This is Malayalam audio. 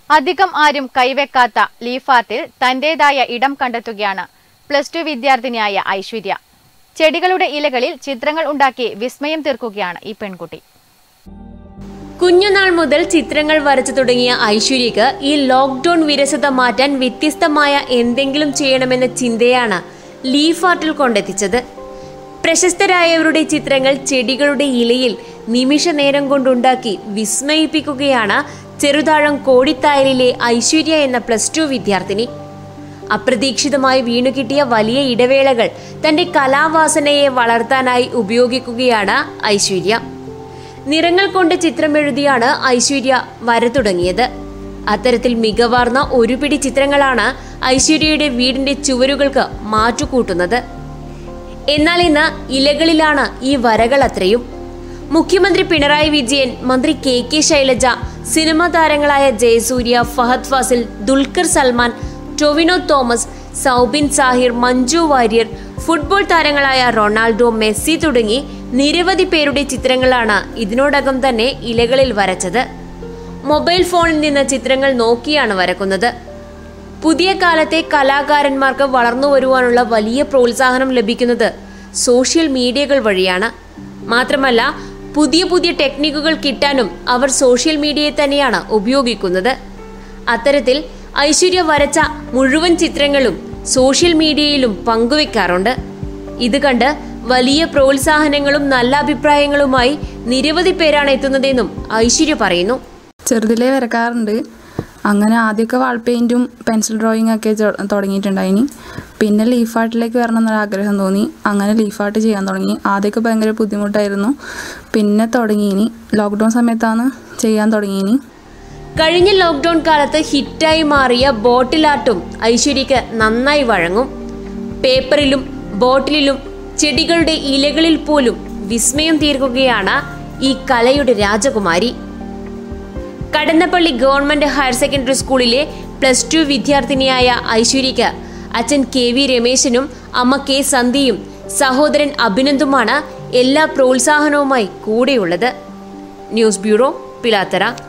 അധികം ആരും കൈവെക്കാത്ത ലീഫ് ആർട്ടിൽ തന്റേതായ ഇടം കണ്ടെത്തുകയാണ് പ്ലസ് ടു വിദ്യാർത്ഥിനിയായ ഐശ്വര്യ ചെടികളുടെ ഇലകളിൽ ചിത്രങ്ങൾ ഉണ്ടാക്കി വിസ്മയം തീർക്കുകയാണ് ഈ പെൺകുട്ടി കുഞ്ഞുനാൾ മുതൽ ചിത്രങ്ങൾ വരച്ചു തുടങ്ങിയ ഐശ്വര്യക്ക് ഈ ലോക്ക്ഡൌൺ വിരസത മാറ്റാൻ വ്യത്യസ്തമായ എന്തെങ്കിലും ചെയ്യണമെന്ന ചിന്തയാണ് ലീഫ് ആർട്ടിൽ കൊണ്ടെത്തിച്ചത് പ്രശസ്തരായവരുടെ ചിത്രങ്ങൾ ചെടികളുടെ ഇലയിൽ നിമിഷ നേരം കൊണ്ടുണ്ടാക്കി വിസ്മയിപ്പിക്കുകയാണ് ചെറുതാഴം കോടിത്തായലിലെ ഐശ്വര്യ എന്ന പ്ലസ് ടു വിദ്യാർത്ഥിനി അപ്രതീക്ഷിതമായി വീണുകിട്ടിയ വലിയ ഇടവേളകൾ തന്റെ കലാവാസനയെ വളർത്താനായി ഉപയോഗിക്കുകയാണ് ഐശ്വര്യ നിറങ്ങൾ കൊണ്ട് ചിത്രമെഴുതിയാണ് ഐശ്വര്യ വരത്തുടങ്ങിയത് അത്തരത്തിൽ മികവാർന്ന ഒരു പിടി ചിത്രങ്ങളാണ് ഐശ്വര്യയുടെ വീടിന്റെ ചുവരുകൾക്ക് മാറ്റുകൂട്ടുന്നത് എന്നാൽ ഇന്ന് ഇലകളിലാണ് ഈ വരകൾ അത്രയും മുഖ്യമന്ത്രി പിണറായി വിജയൻ മന്ത്രി കെ കെ ശൈലജ സിനിമാ താരങ്ങളായ ജയസൂര്യ ഫഹദ് ഫാസിൽ ദുൽഖർ സൽമാൻ ടൊവിനോ തോമസ് സൗബിൻ സാഹിർ മഞ്ജു വാര്യർ ഫുട്ബോൾ താരങ്ങളായ റൊണാൾഡോ മെസ്സി തുടങ്ങി നിരവധി പേരുടെ ചിത്രങ്ങളാണ് ഇതിനോടകം തന്നെ ഇലകളിൽ വരച്ചത് മൊബൈൽ ഫോണിൽ നിന്ന് ചിത്രങ്ങൾ നോക്കിയാണ് വരക്കുന്നത് പുതിയ കാലത്തെ കലാകാരന്മാർക്ക് വളർന്നു വരുവാനുള്ള വലിയ പ്രോത്സാഹനം ലഭിക്കുന്നത് സോഷ്യൽ മീഡിയകൾ വഴിയാണ് മാത്രമല്ല പുതിയ പുതിയ ടെക്നിക്കുകൾ കിട്ടാനും അവർ സോഷ്യൽ മീഡിയയെ തന്നെയാണ് ഉപയോഗിക്കുന്നത് അത്തരത്തിൽ ഐശ്വര്യ വരച്ച മുഴുവൻ ചിത്രങ്ങളും സോഷ്യൽ മീഡിയയിലും പങ്കുവെക്കാറുണ്ട് ഇത് കണ്ട് വലിയ പ്രോത്സാഹനങ്ങളും നല്ല അഭിപ്രായങ്ങളുമായി നിരവധി പേരാണ് എത്തുന്നതെന്നും ഐശ്വര്യ പറയുന്നു ചെറുതിലേ വരക്കാറുണ്ട് അങ്ങനെ ആദ്യമൊക്കെ വാൾ പെയിൻറ്റും പെൻസിൽ ഡ്രോയിങ് ഒക്കെ ചെ- തുടങ്ങിയിട്ടുണ്ടായിനി പിന്നെ ലീഫ് ആർട്ടിലേക്ക് വരണം എന്നൊരു ആഗ്രഹം തോന്നി അങ്ങനെ ലീഫ് ആർട്ട് ചെയ്യാൻ തുടങ്ങി ആദ്യമൊക്കെ ഭയങ്കര ബുദ്ധിമുട്ടായിരുന്നു പിന്നെ തുടങ്ങിയിനി ലോക്ക്ഡൗൺ സമയത്താണ് ചെയ്യാൻ തുടങ്ങിയിനി കഴിഞ്ഞ ലോക്ക്ഡൌൺ കാലത്ത് ഹിറ്റായി മാറിയ ബോട്ടിൽ ആർട്ടും ഐശ്വര്യക്ക് നന്നായി വഴങ്ങും പേപ്പറിലും ബോട്ടിലിലും ചെടികളുടെ ഇലകളിൽ പോലും വിസ്മയം തീർക്കുകയാണ് ഈ കലയുടെ രാജകുമാരി കടന്നപ്പള്ളി ഗവൺമെന്റ് ഹയർ സെക്കൻഡറി സ്കൂളിലെ പ്ലസ് ടു വിദ്യാർത്ഥിനിയായ ഐശ്വര്യയ്ക്ക് അച്ഛൻ കെ വി രമേശനും അമ്മ കെ സന്ധ്യയും സഹോദരൻ അഭിനന്ദുമാണ് എല്ലാ പ്രോത്സാഹനവുമായി കൂടെയുള്ളത് ന്യൂസ് ബ്യൂറോ പിലാത്തറ